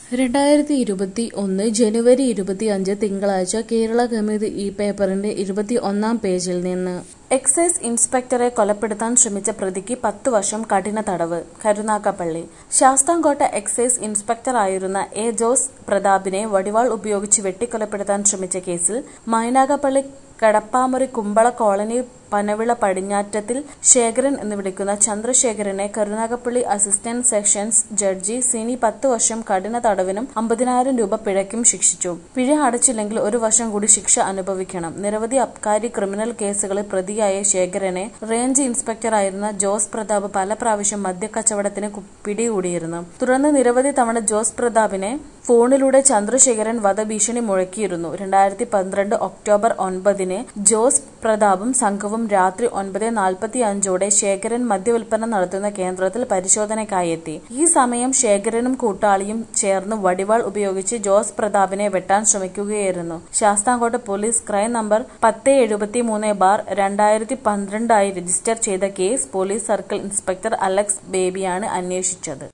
രണ്ടായിരത്തി ഇരുപത്തി ഒന്ന് ജനുവരി ഇരുപത്തിയഞ്ച് തിങ്കളാഴ്ച കേരള കൗമുദി ഈ പേപ്പറിന്റെ ഇരുപത്തി ഒന്നാം പേജിൽ നിന്ന് എക്സൈസ് ഇൻസ്പെക്ടറെ കൊലപ്പെടുത്താൻ ശ്രമിച്ച പ്രതിക്ക് പത്തു വർഷം കഠിന തടവ് കരുനാഗപ്പള്ളി ശാസ്താംകോട്ട എക്സൈസ് ഇൻസ്പെക്ടറായിരുന്ന എ ജോസ് പ്രതാപിനെ വടിവാൾ ഉപയോഗിച്ച് വെട്ടിക്കൊലപ്പെടുത്താൻ ശ്രമിച്ച കേസിൽ മൈനാഗപ്പള്ളി കടപ്പാമുറി കുമ്പള കോളനി പനവിള പടിഞ്ഞാറ്റത്തിൽ ശേഖരൻ എന്ന് വിളിക്കുന്ന ചന്ദ്രശേഖരനെ Karunagappally assistant sessions judge Sini പത്ത് വർഷം കഠിന തടവിനും അമ്പതിനായിരം രൂപ പിഴയ്ക്കും ശിക്ഷിച്ചു പിഴ അടച്ചില്ലെങ്കിൽ ഒരു വർഷം കൂടി ശിക്ഷ അനുഭവിക്കണം നിരവധി അബ്കാരി ക്രിമിനൽ കേസുകളിൽ പ്രതിയായ ശേഖരനെ റേഞ്ച് ഇൻസ്പെക്ടറായിരുന്ന ജോസ് പ്രതാപ് പല പ്രാവശ്യം മദ്യക്കച്ചവടത്തിന് കു- പിടികൂടിയിരുന്നു തുടർന്ന് നിരവധി തവണ ജോസ് പ്രതാപിനെ ഫോണിലൂടെ ചന്ദ്രശേഖരൻ വധഭീഷണി മുഴക്കിയിരുന്നു രണ്ടായിരത്തി പന്ത്രണ്ട് ഒക്ടോബർ ഒൻപതിന് ജോസ് പ്രതാപും സംഘവും രാത്രി ഒൻപത് നാൽപ്പത്തി അഞ്ചോടെ ശേഖരൻ മദ്യവിൽപ്പന നടത്തുന്ന കേന്ദ്രത്തിൽ പരിശോധനയ്ക്കായി എത്തി ഈ സമയം ശേഖരനും കൂട്ടാളിയും ചേർന്ന് വടിവാൾ ഉപയോഗിച്ച് ജോസ് പ്രതാപിനെ വെട്ടാൻ ശ്രമിക്കുകയായിരുന്നു ശാസ്താംകോട്ട പോലീസ് ക്രൈം നമ്പർ പത്ത് എഴുപത്തി മൂന്ന് ബാർ രണ്ടായിരത്തി പന്ത്രണ്ടായി രജിസ്റ്റർ ചെയ്ത case police circle inspector Alex ബേബിയാണ് അന്വേഷിച്ചത്